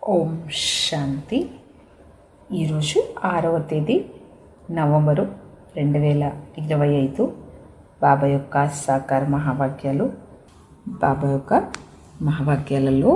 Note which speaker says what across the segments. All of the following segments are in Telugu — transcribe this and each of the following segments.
Speaker 1: ఓం శాంతి ఈరోజు ఆరవ తేదీ నవంబరు రెండు వేల ఇరవై ఐదు బాబా యొక్క సాకార మహావాక్యాలు బాబా యొక్క మహావాక్యాలలో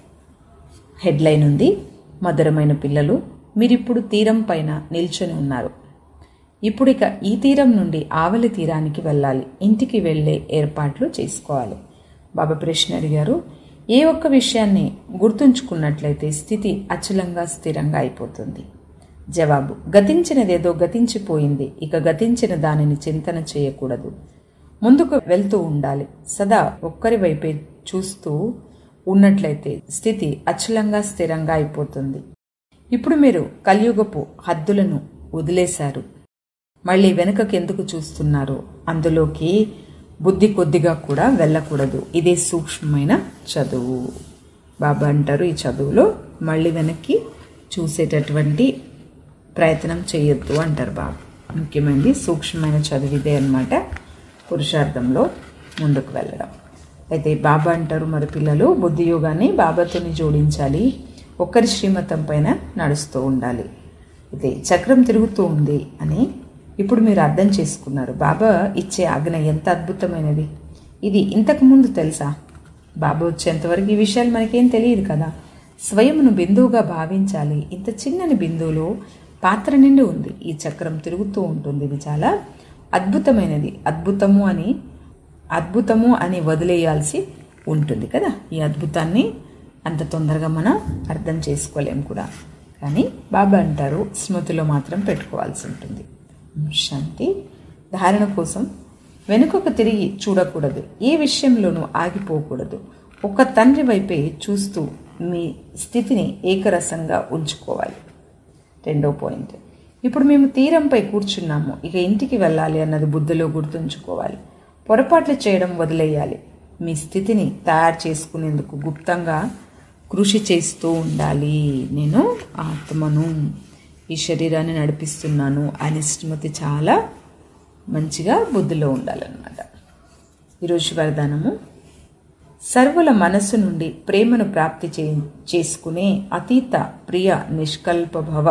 Speaker 1: హెడ్లైన్ ఉంది మధురమైన పిల్లలు మీరిప్పుడు తీరం పైన నిల్చొని ఉన్నారు ఇప్పుడు ఇక ఈ తీరం నుండి ఆవలి తీరానికి వెళ్ళాలి ఇంటికి వెళ్ళే ఏర్పాట్లు చేసుకోవాలి బాబా ప్రశ్న అడిగారు ఏ ఒక్క విషయాన్ని గుర్తుంచుకున్నట్లయితే స్థితి అచలంగా స్థిరంగా అయిపోతుంది జవాబు గతించినదేదో గతించిపోయింది ఇక గతించిన దానిని చింతన చేయకూడదు ముందుకు వెళ్తూ ఉండాలి సదా ఒక్కరి వైపే చూస్తూ ఉన్నట్లయితే స్థితి అచలంగా స్థిరంగా అయిపోతుంది ఇప్పుడు మీరు కలియుగపు హద్దులను వదిలేశారు మళ్ళీ వెనుకకి ఎందుకు చూస్తున్నారు అందులోకి బుద్ధి కొద్దిగా కూడా వెళ్ళకూడదు ఇదే సూక్ష్మమైన చదువు బాబా అంటారు ఈ చదువులో మళ్ళీ వెనక్కి చూసేటటువంటి ప్రయత్నం చేయొద్దు అంటారు బాబా ముఖ్యమైనది సూక్ష్మమైన చదువు ఇదే అనమాట పురుషార్థంలో ముందుకు వెళ్ళడం అయితే బాబా అంటారు మరి పిల్లలు బుద్ధి యోగాన్ని బాబాతోని జోడించాలి ఒక్కరి శ్రీమతం పైన నడుస్తూ ఉండాలి అయితే చక్రం తిరుగుతూ ఉంది అని ఇప్పుడు మీరు అర్థం చేసుకున్నారు బాబా ఇచ్చే ఆజ్ఞ ఎంత అద్భుతమైనది ఇది ఇంతకు ముందు తెలుసా బాబా వచ్చేంతవరకు ఈ విషయాలు మనకేం తెలియదు కదా స్వయంను బిందువుగా భావించాలి ఇంత చిన్నని బిందువులో పాత్ర నిండి ఉంది ఈ చక్రం తిరుగుతూ ఉంటుంది ఇది చాలా అద్భుతమైనది అద్భుతము అని అద్భుతము అని వదిలేయాల్సి ఉంటుంది కదా ఈ అద్భుతాన్ని అంత తొందరగా మనం అర్థం చేసుకోలేం కూడా కానీ బాబా అంటారు స్మృతిలో మాత్రం పెట్టుకోవాల్సి ఉంటుంది శాంతి ధారణ కోసం వెనుకకు తిరిగి చూడకూడదు ఏ విషయంలోనూ ఆగిపోకూడదు ఒక తండ్రి వైపే చూస్తూ మీ స్థితిని ఏకరసంగా ఉంచుకోవాలి రెండో పాయింట్ ఇప్పుడు మేము తీరంపై కూర్చున్నాము ఇక ఇంటికి వెళ్ళాలి అన్నది బుద్ధిలో గుర్తుంచుకోవాలి పొరపాట్లు చేయడం వదిలేయాలి మీ స్థితిని తయారు చేసుకునేందుకు గుప్తంగా కృషి చేస్తూ ఉండాలి నేను ఆత్మను ఈ శరీరాన్ని నడిపిస్తున్నాను అనే స్మృతి చాలా మంచిగా బుద్ధిలో ఉండాలన్నమాట ఈరోజు వరదానము సర్వుల మనస్సు నుండి ప్రేమను ప్రాప్తి చే చేసుకునే అతీత ప్రియ నిష్కల్ప భవ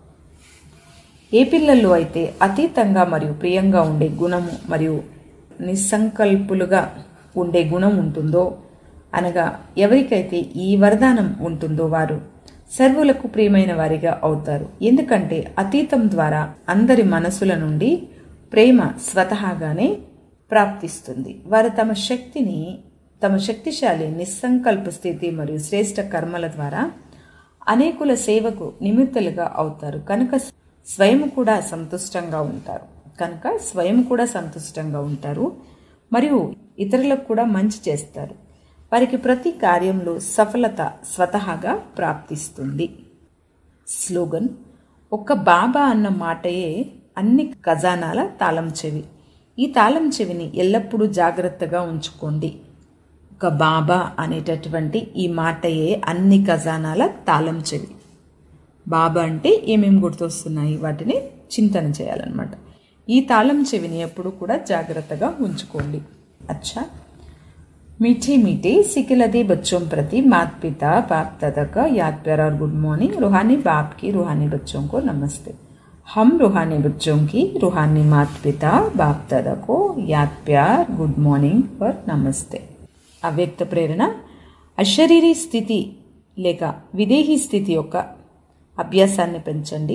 Speaker 1: ఏ పిల్లల్లో అయితే అతీతంగా మరియు ప్రియంగా ఉండే గుణము మరియు నిస్సంకల్పులుగా ఉండే గుణం ఉంటుందో అనగా ఎవరికైతే ఈ వరదానం ఉంటుందో వారు సర్వులకు ప్రియమైన వారిగా అవుతారు ఎందుకంటే అతీతం ద్వారా అందరి మనసుల నుండి ప్రేమ స్వతహాగానే ప్రాప్తిస్తుంది వారు తమ శక్తిని తమ శక్తిశాలి నిస్సంకల్ప స్థితి మరియు శ్రేష్ట కర్మల ద్వారా అనేకుల సేవకు నిమిత్తలుగా అవుతారు కనుక స్వయం కూడా సంతుష్టంగా ఉంటారు కనుక స్వయం కూడా సంతుష్టంగా ఉంటారు మరియు ఇతరులకు కూడా మంచి చేస్తారు వారికి ప్రతి కార్యంలో సఫలత స్వతహాగా ప్రాప్తిస్తుంది స్లోగన్ ఒక్క బాబా అన్న మాటయే అన్ని ఖజానాల తాళం చెవి ఈ తాళం చెవిని ఎల్లప్పుడూ జాగ్రత్తగా ఉంచుకోండి ఒక బాబా అనేటటువంటి ఈ మాటయే అన్ని ఖజానాల తాళం చెవి బాబా అంటే ఏమేమి గుర్తొస్తున్నాయి వాటిని చింతన చేయాలన్నమాట ఈ తాళం చెవిని ఎప్పుడు కూడా జాగ్రత్తగా ఉంచుకోండి అచ్చా मीठे मीठे सिकिलदे बच्चों प्रति मात पिता बाप दादा का याद प्यार और गुड मॉर्निंग रूहानी बाप की रूहानी बच्चों को नमस्ते हम रूहानी बच्चों की रूहानी मात पिता बाप दादा को याद प्यार गुड మార్నింగ్ और నమస్తే అవ్యక్త ప్రేరణ అశరీరీ స్థితి లేక విదేహీ స్థితి యొక్క అభ్యాసాన్ని పెంచండి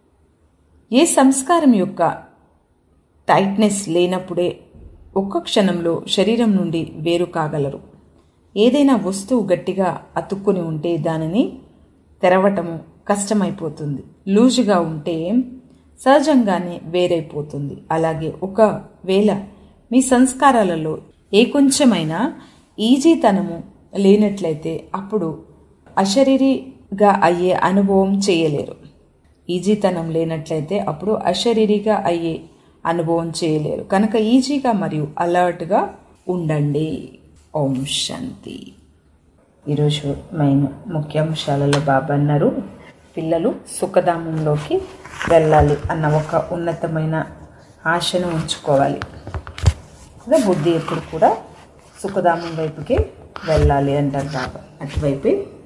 Speaker 1: ఏ సంస్కారం యొక్క టైట్నెస్ లేనప్పుడే ఒక్క క్షణంలో శరీరం నుండి వేరు కాగలరు ఏదైనా వస్తువు గట్టిగా అతుక్కుని ఉంటే దానిని తెరవటము కష్టమైపోతుంది లూజుగా ఉంటే సహజంగానే వేరైపోతుంది అలాగే ఒకవేళ మీ సంస్కారాలలో ఏ కొంచెమైనా ఈజీతనము లేనట్లయితే అప్పుడు అశరీరిగా అయ్యే అనుభవం చేయలేరు ఈజీతనం లేనట్లయితే అప్పుడు అశరీరిగా అయ్యే అనుభవం చేయలేరు కనుక ఈజీగా మరియు అలర్ట్గా ఉండండి ఓం శాంతి ఈరోజు మెయిన్ ముఖ్యాంశాలలో బాబా అన్నారు పిల్లలు సుఖధామంలోకి వెళ్ళాలి అన్న ఒక ఉన్నతమైన ఆశను ఉంచుకోవాలి అదే బుద్ధి ఎప్పుడు కూడా సుఖధామం వైపుకి వెళ్ళాలి అంటారు బాబా అటువైపే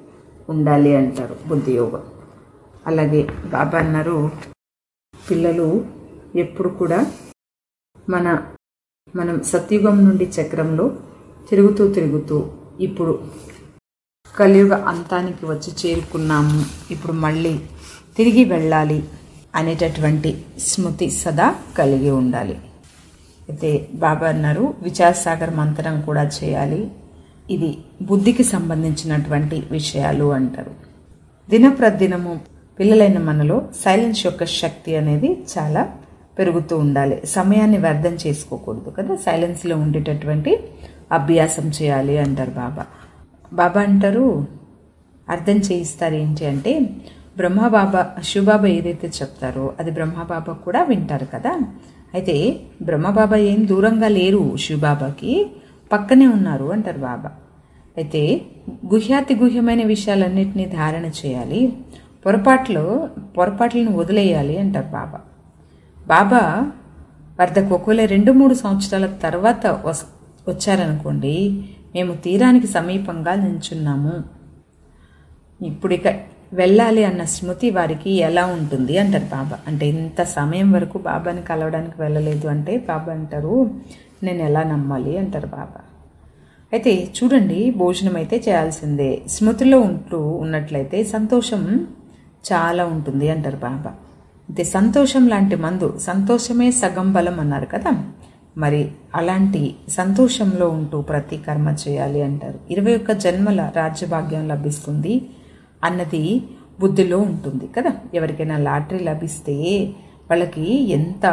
Speaker 1: ఉండాలి అంటారు బుద్ధి యోగం అలాగే బాబా అన్నారు పిల్లలు ఎప్పుడు కూడా మన మనం సత్యుగం నుండి చక్రంలో తిరుగుతూ తిరుగుతూ ఇప్పుడు కలియుగ అంతానికి వచ్చి చేరుకున్నాము ఇప్పుడు మళ్ళీ తిరిగి వెళ్ళాలి అనేటటువంటి స్మృతి సదా కలిగి ఉండాలి అయితే బాబా అన్నారు విచారసాగర్ మంత్రం కూడా చేయాలి ఇది బుద్ధికి సంబంధించినటువంటి విషయాలు అంటారు దినప్రదినము పిల్లలైన మనలో సైలెన్స్ యొక్క శక్తి అనేది చాలా పెరుగుతూ ఉండాలి సమయాన్ని వ్యర్థం చేసుకోకూడదు కదా సైలెన్స్లో ఉండేటటువంటి అభ్యాసం చేయాలి అంటారు బాబా బాబా అంటారు అర్థం చేయిస్తారు ఏంటి అంటే బ్రహ్మబాబా శివబాబా ఏదైతే చెప్తారో అది బ్రహ్మబాబా కూడా వింటారు కదా అయితే బ్రహ్మబాబా ఏం దూరంగా లేరు శివబాబాకి పక్కనే ఉన్నారు అంటారు బాబా అయితే గుహ్యాతి గుహ్యమైన విషయాలన్నింటినీ ధారణ చేయాలి పొరపాట్లు పొరపాట్లను వదిలేయాలి అంటారు బాబా బాబా వరదకు ఒకవేళ రెండు మూడు సంవత్సరాల తర్వాత వస్ వచ్చారనుకోండి మేము తీరానికి సమీపంగా నించున్నాము ఇప్పుడు ఇక వెళ్ళాలి అన్న స్మృతి వారికి ఎలా ఉంటుంది అంటారు బాబా అంటే ఇంత సమయం వరకు బాబాని కలవడానికి వెళ్ళలేదు అంటే బాబా అంటారు నేను ఎలా నమ్మాలి అంటారు బాబా అయితే చూడండి భోజనం అయితే చేయాల్సిందే స్మృతిలో ఉంటూ ఉన్నట్లయితే సంతోషం చాలా ఉంటుంది అంటారు బాబా అయితే సంతోషం లాంటి మందు సంతోషమే సగం బలం అన్నారు కదా మరి అలాంటి సంతోషంలో ఉంటూ ప్రతి కర్మ చేయాలి అంటారు ఇరవై ఒక్క జన్మల రాజ్యభాగ్యం లభిస్తుంది అన్నది బుద్ధిలో ఉంటుంది కదా ఎవరికైనా లాటరీ లభిస్తే వాళ్ళకి ఎంత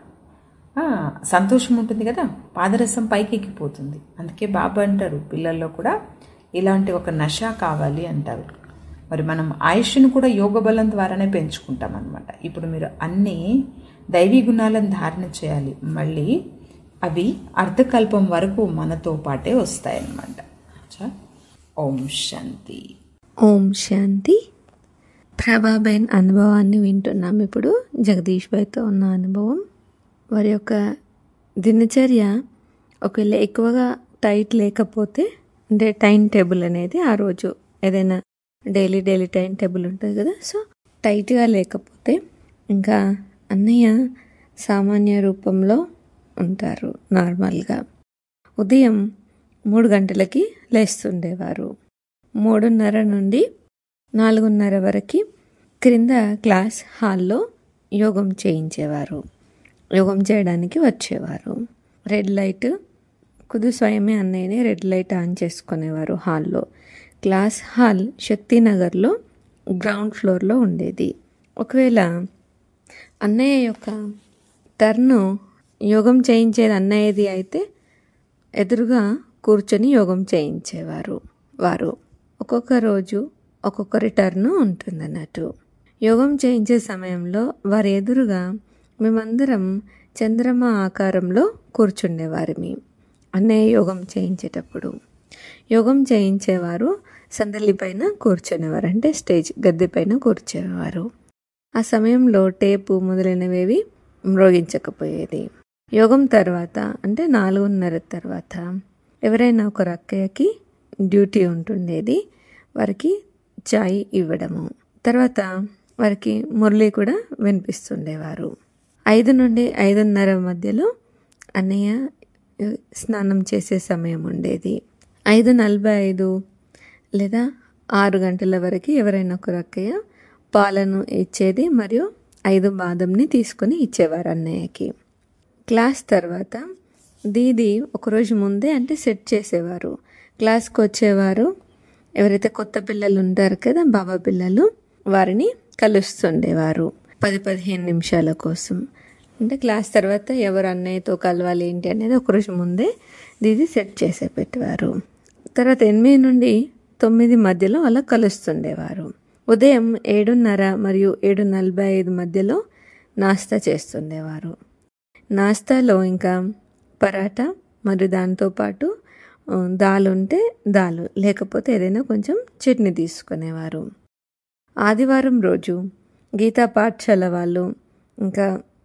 Speaker 1: సంతోషం ఉంటుంది కదా పాదరసం పైకి ఎక్కిపోతుంది అందుకే బాబా అంటారు పిల్లల్లో కూడా ఇలాంటి ఒక నష కావాలి అంటారు మరి మనం ఆయుష్ను కూడా యోగ బలం ద్వారానే పెంచుకుంటాం అనమాట ఇప్పుడు మీరు అన్ని దైవీ గుణాలను ధారణ చేయాలి మళ్ళీ అవి అర్ధకల్పం వరకు మనతో పాటే వస్తాయన్నమాట ఓం శాంతి
Speaker 2: ఓం శాంతి ప్రభాబైన్ అనుభవాన్ని వింటున్నాం ఇప్పుడు జగదీష్ భాయ్తో ఉన్న అనుభవం వారి యొక్క దినచర్య ఒకవేళ ఎక్కువగా టైట్ లేకపోతే అంటే టైం టేబుల్ అనేది ఆ రోజు ఏదైనా డైలీ డైలీ టైం టేబుల్ ఉంటుంది కదా సో టైట్గా లేకపోతే ఇంకా అన్నయ్య సామాన్య రూపంలో ఉంటారు నార్మల్గా ఉదయం మూడు గంటలకి లేస్తుండేవారు మూడున్నర నుండి నాలుగున్నర వరకు క్రింద క్లాస్ హాల్లో యోగం చేయించేవారు యోగం చేయడానికి వచ్చేవారు రెడ్ లైట్ కుదు స్వయమే అన్నయ్యని రెడ్ లైట్ ఆన్ చేసుకునేవారు హాల్లో క్లాస్ హాల్ శక్తినగర్లో గ్రౌండ్ ఫ్లోర్లో ఉండేది ఒకవేళ అన్నయ్య యొక్క టర్ను యోగం చేయించేది అన్నయ్యది అయితే ఎదురుగా కూర్చొని యోగం చేయించేవారు వారు ఒక్కొక్క రోజు ఒక్కొక్కరి టర్ను ఉంటుందన్నట్టు యోగం చేయించే సమయంలో వారి ఎదురుగా మేమందరం చంద్రమ ఆకారంలో కూర్చుండేవారిమి అన్నయ్య యోగం చేయించేటప్పుడు యోగం చేయించేవారు సందలి పైన కూర్చునేవారు అంటే స్టేజ్ గద్దె పైన కూర్చునేవారు ఆ సమయంలో టేపు మొదలైనవేవి మ్రోగించకపోయేది యోగం తర్వాత అంటే నాలుగున్నర తర్వాత ఎవరైనా ఒకరు అక్కయ్యకి డ్యూటీ ఉంటుండేది వారికి చాయ్ ఇవ్వడము తర్వాత వారికి మురళి కూడా వినిపిస్తుండేవారు ఐదు నుండి ఐదున్నర మధ్యలో అన్నయ్య స్నానం చేసే సమయం ఉండేది ఐదు నలభై ఐదు లేదా ఆరు గంటల వరకు ఎవరైనా ఒకరు అక్కయ్య పాలను ఇచ్చేది మరియు ఐదు బాదంని తీసుకొని ఇచ్చేవారు అన్నయ్యకి క్లాస్ తర్వాత దీది ఒకరోజు ముందే అంటే సెట్ చేసేవారు క్లాస్కి వచ్చేవారు ఎవరైతే కొత్త పిల్లలు ఉంటారు కదా బాబా పిల్లలు వారిని కలుస్తుండేవారు పది పదిహేను నిమిషాల కోసం అంటే క్లాస్ తర్వాత ఎవరు అన్నయ్యతో కలవాలి ఏంటి అనేది ఒకరోజు ముందే దీది సెట్ చేసే పెట్టేవారు తర్వాత ఎనిమిది నుండి తొమ్మిది మధ్యలో అలా కలుస్తుండేవారు ఉదయం ఏడున్నర మరియు ఏడు నలభై ఐదు మధ్యలో నాస్తా చేస్తుండేవారు నాస్తాలో ఇంకా పరాటా మరియు దాంతోపాటు దాల్ ఉంటే దాలు లేకపోతే ఏదైనా కొంచెం చట్నీ తీసుకునేవారు ఆదివారం రోజు గీతా పాఠశాల వాళ్ళు ఇంకా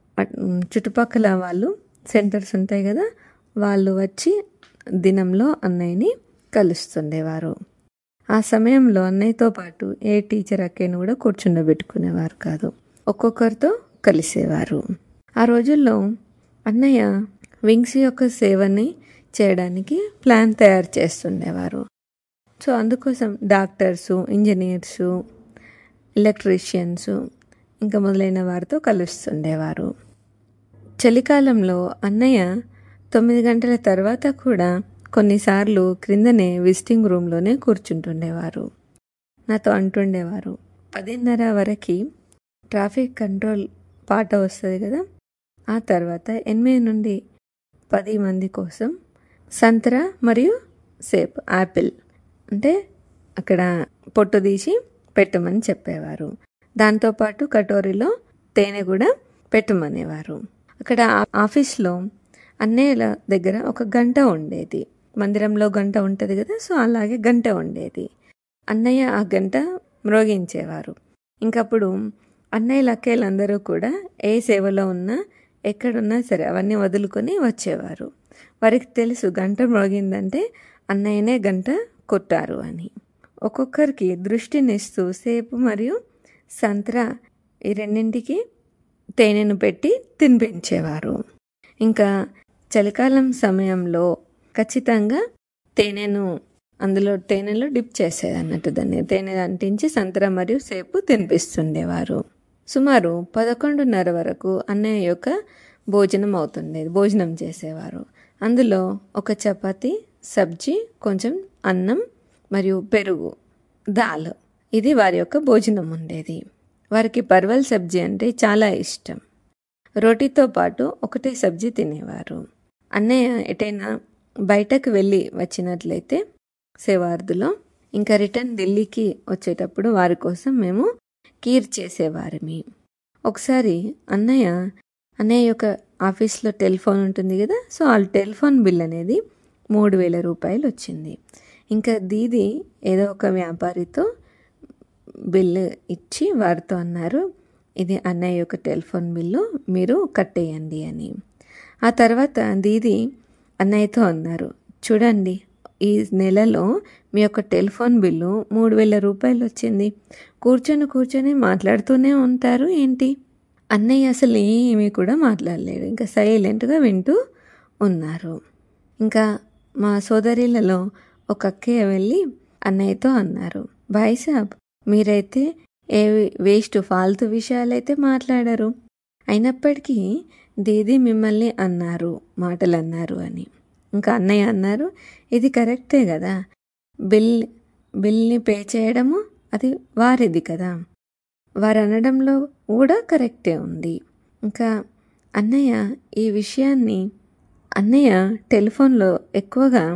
Speaker 2: చుట్టుపక్కల వాళ్ళు సెంటర్స్ ఉంటాయి కదా వాళ్ళు వచ్చి దినంలో అన్నయ్యని కలుస్తుండేవారు ఆ సమయంలో అన్నయ్యతో పాటు ఏ టీచర్ అక్కని కూడా కూర్చుండబెట్టుకునేవారు కాదు ఒక్కొక్కరితో కలిసేవారు ఆ రోజుల్లో అన్నయ్య వింగ్స్ యొక్క సేవని చేయడానికి ప్లాన్ తయారు చేస్తుండేవారు సో అందుకోసం డాక్టర్సు ఇంజనీర్సు ఎలక్ట్రీషియన్స్ ఇంకా మొదలైన వారితో కలుస్తుండేవారు చలికాలంలో అన్నయ్య తొమ్మిది గంటల తర్వాత కూడా కొన్నిసార్లు క్రిందనే విజిటింగ్ రూమ్లోనే కూర్చుంటుండేవారు నాతో అంటుండేవారు పదిన్నర వరకు ట్రాఫిక్ కంట్రోల్ పాట వస్తుంది కదా ఆ తర్వాత ఎనిమిది నుండి పది మంది కోసం సంతరా మరియు సేప్ యాపిల్ అంటే అక్కడ పొట్టు తీసి పెట్టమని చెప్పేవారు దాంతోపాటు కటోరీలో తేనె కూడా పెట్టమనేవారు అక్కడ ఆఫీస్లో అన్నయ్యల దగ్గర ఒక గంట ఉండేది మందిరంలో గంట ఉంటుంది కదా సో అలాగే గంట ఉండేది అన్నయ్య ఆ గంట మ్రోగించేవారు ఇంకప్పుడు అన్నయ్య లక్కేలందరూ కూడా ఏ సేవలో ఉన్నా ఎక్కడున్నా సరే అవన్నీ వదులుకొని వచ్చేవారు వారికి తెలుసు గంట మ్రోగిందంటే అన్నయ్యనే గంట కొట్టారు అని ఒక్కొక్కరికి దృష్టినిస్తూ సేపు మరియు సంత్రా ఈ రెండింటికి తేనెను పెట్టి తినిపించేవారు ఇంకా చలికాలం సమయంలో ఖచ్చితంగా తేనెను అందులో తేనెలో డిప్ చేసేది అన్నట్టు దాన్ని తేనె అంటించి సంతర మరియు సేపు తినిపిస్తుండేవారు సుమారు పదకొండున్నర వరకు అన్నయ్య యొక్క భోజనం అవుతుండేది భోజనం చేసేవారు అందులో ఒక చపాతి సబ్జీ కొంచెం అన్నం మరియు పెరుగు దాల్ ఇది వారి యొక్క భోజనం ఉండేది వారికి పర్వల్ సబ్జీ అంటే చాలా ఇష్టం రోటీతో పాటు ఒకటే సబ్జీ తినేవారు అన్నయ్య ఎటైనా బయటకు వెళ్ళి వచ్చినట్లయితే సేవార్దులో ఇంకా రిటర్న్ ఢిల్లీకి వచ్చేటప్పుడు వారి కోసం మేము కీర్ చేసేవారిమి ఒకసారి అన్నయ్య అన్నయ్య యొక్క ఆఫీస్లో టెలిఫోన్ ఉంటుంది కదా సో ఆ టెలిఫోన్ బిల్ అనేది మూడు వేల రూపాయలు వచ్చింది ఇంకా దీది ఏదో ఒక వ్యాపారితో బిల్లు ఇచ్చి వారితో అన్నారు ఇది అన్నయ్య యొక్క టెలిఫోన్ బిల్లు మీరు కట్టేయండి అని ఆ తర్వాత దీది అన్నయ్యతో అన్నారు చూడండి ఈ నెలలో మీ యొక్క టెలిఫోన్ బిల్లు మూడు వేల రూపాయలు వచ్చింది కూర్చొని కూర్చొని మాట్లాడుతూనే ఉంటారు ఏంటి అన్నయ్య అసలు ఏమీ కూడా మాట్లాడలేడు ఇంకా సైలెంట్గా వింటూ ఉన్నారు ఇంకా మా సోదరిలలో ఒక అక్కయ్య వెళ్ళి అన్నయ్యతో అన్నారు భాయ్ సాబ్ మీరైతే ఏ వేస్ట్ ఫాల్తు విషయాలైతే మాట్లాడరు అయినప్పటికీ దీది మిమ్మల్ని అన్నారు మాటలు అన్నారు అని ఇంకా అన్నయ్య అన్నారు ఇది కరెక్టే కదా బిల్ బిల్ని పే చేయడము అది వారిది కదా వారు అనడంలో కూడా కరెక్టే ఉంది ఇంకా అన్నయ్య ఈ విషయాన్ని అన్నయ్య టెలిఫోన్లో ఎక్కువగా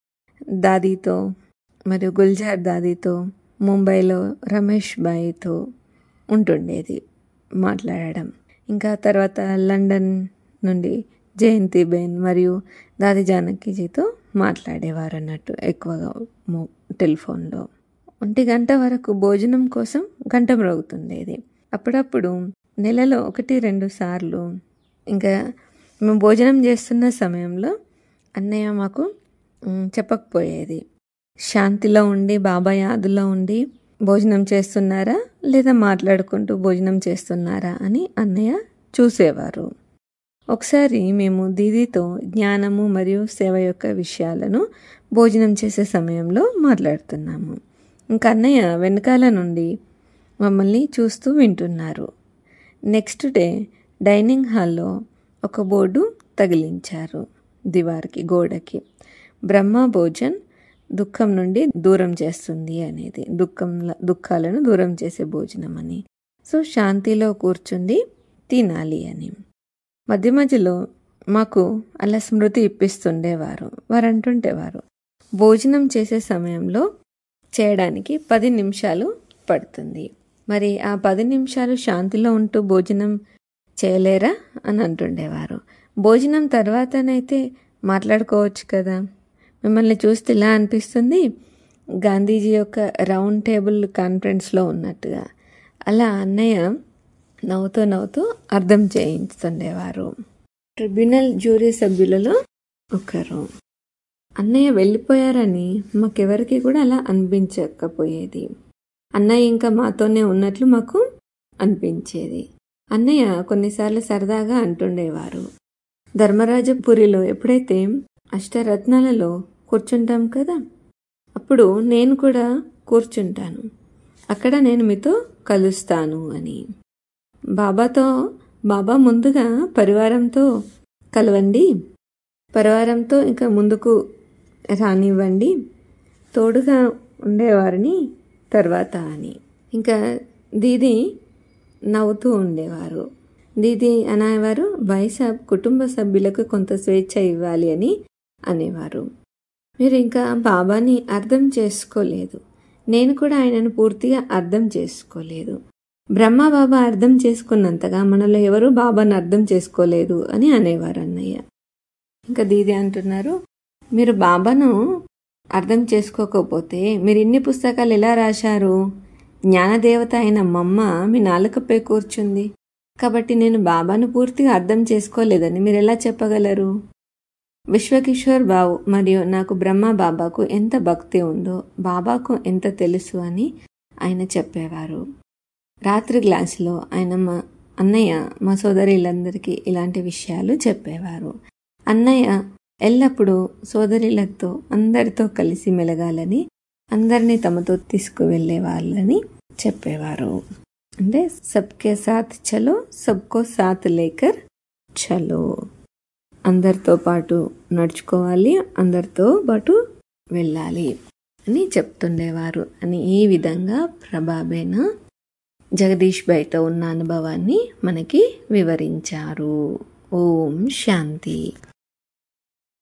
Speaker 2: దాదీతో మరియు గుల్జార్ దాదీతో ముంబైలో రమేష్ బాయ్తో ఉంటుండేది మాట్లాడడం ఇంకా తర్వాత లండన్ నుండి జయంతి బెన్ మరియు దాది జానకిజీతో మాట్లాడేవారు అన్నట్టు ఎక్కువగా టెలిఫోన్లో ఒంటి గంట వరకు భోజనం కోసం గంట మ్రోగుతుండేది అప్పుడప్పుడు నెలలో ఒకటి రెండు సార్లు ఇంకా మేము భోజనం చేస్తున్న సమయంలో అన్నయ్య మాకు చెప్పకపోయేది శాంతిలో ఉండి బాబాయ్ యాదులో ఉండి భోజనం చేస్తున్నారా లేదా మాట్లాడుకుంటూ భోజనం చేస్తున్నారా అని అన్నయ్య చూసేవారు ఒకసారి మేము దీదీతో జ్ఞానము మరియు సేవ యొక్క విషయాలను భోజనం చేసే సమయంలో మాట్లాడుతున్నాము ఇంకా అన్నయ్య వెనకాల నుండి మమ్మల్ని చూస్తూ వింటున్నారు నెక్స్ట్ డే డైనింగ్ హాల్లో ఒక బోర్డు తగిలించారు దివార్కి గోడకి బ్రహ్మ భోజన్ దుఃఖం నుండి దూరం చేస్తుంది అనేది దుఃఖం దుఃఖాలను దూరం చేసే భోజనం అని సో శాంతిలో కూర్చుండి తినాలి అని మధ్య మధ్యలో మాకు అలా స్మృతి ఇప్పిస్తుండేవారు వారు అంటుండేవారు భోజనం చేసే సమయంలో చేయడానికి పది నిమిషాలు పడుతుంది మరి ఆ పది నిమిషాలు శాంతిలో ఉంటూ భోజనం చేయలేరా అని అంటుండేవారు భోజనం తర్వాతనైతే మాట్లాడుకోవచ్చు కదా మిమ్మల్ని చూస్తే ఇలా అనిపిస్తుంది గాంధీజీ యొక్క రౌండ్ టేబుల్ కాన్ఫరెన్స్లో ఉన్నట్టుగా అలా అన్నయ్య నవ్వుతూ నవ్వుతూ అర్థం చేయించుతుండేవారు ట్రిబ్యునల్ జ్యూరీ సభ్యులలో ఒకరు అన్నయ్య వెళ్ళిపోయారని మాకెవరికి కూడా అలా అనిపించకపోయేది అన్నయ్య ఇంకా మాతోనే ఉన్నట్లు మాకు అనిపించేది అన్నయ్య కొన్నిసార్లు సరదాగా అంటుండేవారు ధర్మరాజపురిలో ఎప్పుడైతే అష్టరత్నాలలో కూర్చుంటాం కదా అప్పుడు నేను కూడా కూర్చుంటాను అక్కడ నేను మీతో కలుస్తాను అని బాబాతో బాబా ముందుగా పరివారంతో కలవండి పరివారంతో ఇంకా ముందుకు రానివ్వండి తోడుగా ఉండేవారిని తర్వాత అని ఇంకా దీది నవ్వుతూ ఉండేవారు దీది అనేవారు వైసాబ్ కుటుంబ సభ్యులకు కొంత స్వేచ్ఛ ఇవ్వాలి అని అనేవారు మీరు ఇంకా బాబాని అర్థం చేసుకోలేదు నేను కూడా ఆయనను పూర్తిగా అర్థం చేసుకోలేదు బ్రహ్మ బాబా అర్థం చేసుకున్నంతగా మనలో ఎవరు బాబాను అర్థం చేసుకోలేదు అని అనేవారు అన్నయ్య ఇంకా దీది అంటున్నారు మీరు బాబాను అర్థం చేసుకోకపోతే మీరు ఇన్ని పుస్తకాలు ఎలా రాశారు జ్ఞానదేవత అయిన మమ్మ మీ నాలుకపై కూర్చుంది కాబట్టి నేను బాబాను పూర్తిగా అర్థం చేసుకోలేదని మీరు ఎలా చెప్పగలరు విశ్వకిషోర్ బావు మరియు నాకు బ్రహ్మ బాబాకు ఎంత భక్తి ఉందో బాబాకు ఎంత తెలుసు అని ఆయన చెప్పేవారు రాత్రి క్లాసులో ఆయన మా అన్నయ్య మా సోదరులందరికీ ఇలాంటి విషయాలు చెప్పేవారు అన్నయ్య ఎల్లప్పుడూ సోదరులతో అందరితో కలిసి మెలగాలని అందరినీ తమతో తీసుకువెళ్ళే వాళ్ళని చెప్పేవారు అంటే సబ్కే సాత్ చలో సబ్కో సాత్ లేకర్ చలో అందరితో పాటు నడుచుకోవాలి అందరితో పాటు వెళ్ళాలి అని చెప్తుండేవారు అని ఈ విధంగా ప్రభాబేన జగదీష్ బయట ఉన్న అనుభవాన్ని మనకి వివరించారు ఓం శాంతి